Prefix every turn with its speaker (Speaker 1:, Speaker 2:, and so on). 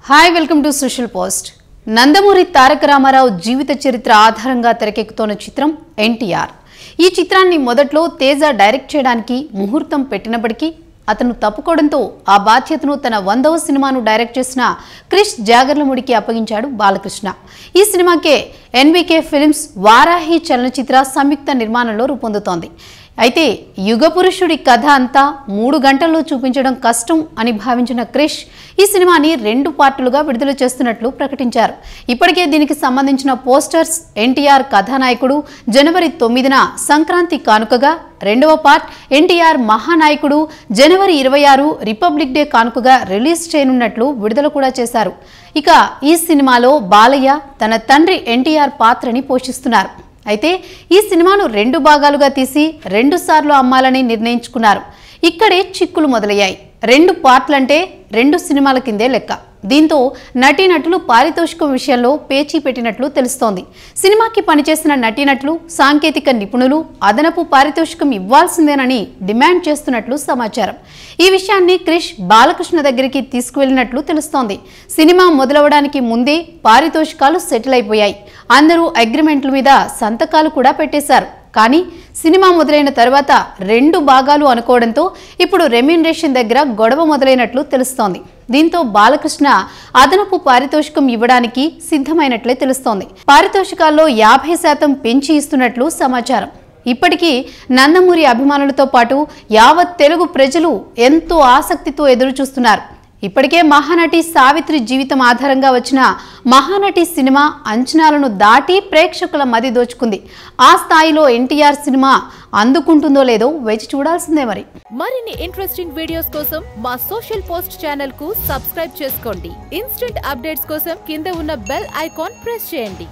Speaker 1: hi welcome to social post Nandamuri Taraka Ramarao జీవిత చరిత్ర ఆధారంగా తెరకెక్కుతోన్న చిత్రం ఎన్టీఆర్ ఈ చిత్రాన్ని మొదట్లో తేజ డైరెక్ట్ చేయడానికి ముహూర్తం పెట్టినప్పటికీ అతను తప్పుకోవడంతో ఆ బాధ్యతను తన వందవ సినిమాను డైరెక్ట్ చేసిన క్రిష్ జాగర్లముడికి అప్పగించాడు బాలకృష్ణ ఈ సినిమాకే ఎన్బికే ఫిల్మ్స్ వారాహి చలనచిత్ర సంయుక్త నిర్మాణంలో రూపొందుతోంది అయితే యుగపురుషుడి కథ అంతా మూడు గంటల్లో చూపించడం కష్టం అని భావించిన క్రిష్ ఈ సినిమాని రెండు పార్టులుగా విడుదల చేస్తున్నట్లు ప్రకటించారు ఇప్పటికే దీనికి సంబంధించిన పోస్టర్స్ ఎన్టీఆర్ కథానాయకుడు జనవరి తొమ్మిదిన సంక్రాంతి కానుకగా రెండవ పార్ట్ ఎన్టీఆర్ మహానాయకుడు జనవరి ఇరవై ఆరు రిపబ్లిక్ డే కానుకగా రిలీజ్ చేయనున్నట్లు విడుదల కూడా చేశారు ఇక ఈ సినిమాలో బాలయ్య తన తండ్రి ఎన్టీఆర్ పాత్రని పోషిస్తున్నారు అయితే ఈ సినిమాను రెండు భాగాలుగా తీసి రెండు సార్లు అమ్మాలని నిర్ణయించుకున్నారు ఇక్కడే చిక్కులు మొదలయ్యాయి రెండు పార్ట్లంటే రెండు సినిమాల కిందే లెక్క దీంతో నటీనటులు పారితోషికం విషయంలో పేచీ పెట్టినట్లు తెలుస్తోంది సినిమాకి పనిచేసిన నటీనటులు సాంకేతిక నిపుణులు అదనపు పారితోషికం ఇవ్వాల్సిందేనని డిమాండ్ చేస్తున్నట్లు సమాచారం ఈ విషయాన్ని క్రిష్ బాలకృష్ణ దగ్గరికి తీసుకువెళ్లినట్లు తెలుస్తోంది సినిమా మొదలవడానికి ముందే పారితోషికాలు సెటిల్ అయిపోయాయి అందరూ అగ్రిమెంట్ల మీద సంతకాలు కూడా పెట్టేశారు కానీ సినిమా మొదలైన తర్వాత రెండు భాగాలు అనుకోవడంతో ఇప్పుడు రెమ్యూనరేషన్ దగ్గర గొడవ మొదలైనట్లు తెలుస్తోంది దీంతో బాలకృష్ణ అదనపు పారితోషికం ఇవ్వడానికి సిద్ధమైనట్లే తెలుస్తోంది పారితోషికాల్లో యాభై శాతం పెంచి ఇస్తున్నట్లు సమాచారం ఇప్పటికీ నందమూరి అభిమానులతో పాటు యావత్ తెలుగు ప్రజలు ఎంతో ఆసక్తితో ఎదురు చూస్తున్నారు ఇప్పటికే మహానటి సావిత్రి జీవితం ఆధారంగా వచ్చిన మహానటి సినిమా అంచనాలను దాటి ప్రేక్షకుల మది దోచుకుంది ఆ స్థాయిలో ఎన్టీఆర్ సినిమా అందుకుంటుందో లేదో వేచి చూడాల్సిందే మరి
Speaker 2: మరిన్ని ఇంట్రెస్టింగ్ వీడియోస్ కోసం మా సోషల్ పోస్ట్ ఛానల్ కు సబ్స్క్రైబ్ చేసుకోండి ఇన్స్టెంట్ అప్డేట్స్ కోసం కింద ఉన్న బెల్ ఐకాన్ ప్రెస్ చేయండి